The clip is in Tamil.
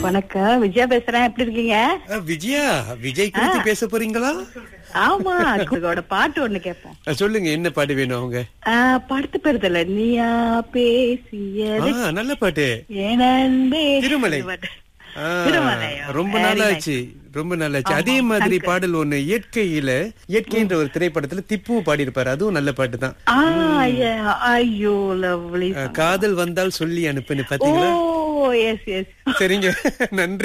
வணக்கம் விஜயா பேசுறேன் எப்படி இருக்கீங்க அஹ், விஜயா விஜய் குறித்து பேச போறீங்களா ஆமா உங்களோட பாட்டு ஒண்ணு கேட்போம் அஹ், சொல்லுங்க என்ன பாட்டு வேணும் அவங்க ஆஹ், படத்து பேருதுல நீயா பேசியது ஆ, நல்ல பாட்டு என் அன்பே திருமலை. இந்த பாட்டு. ஆ, திருமலையா? ரொம்ப Very நாளாச்சு ரொம்ப நாளாச்சு அதே மாதிரி பாடல் ஒண்ணு இயற்கையில இயற்கைன்ற ஒரு திரைப்படத்துல திப்புவும் பாடியிருப்பாரு அதுவும் நல்ல பாட்டு தான் ஆ, yeah. ஐயோ லவ்லி காதல் வந்தால் சொல்லி அனுப்புன்னு ஓ பாத்தீங்களா எஸ் எஸ் சரிங்க நன்றி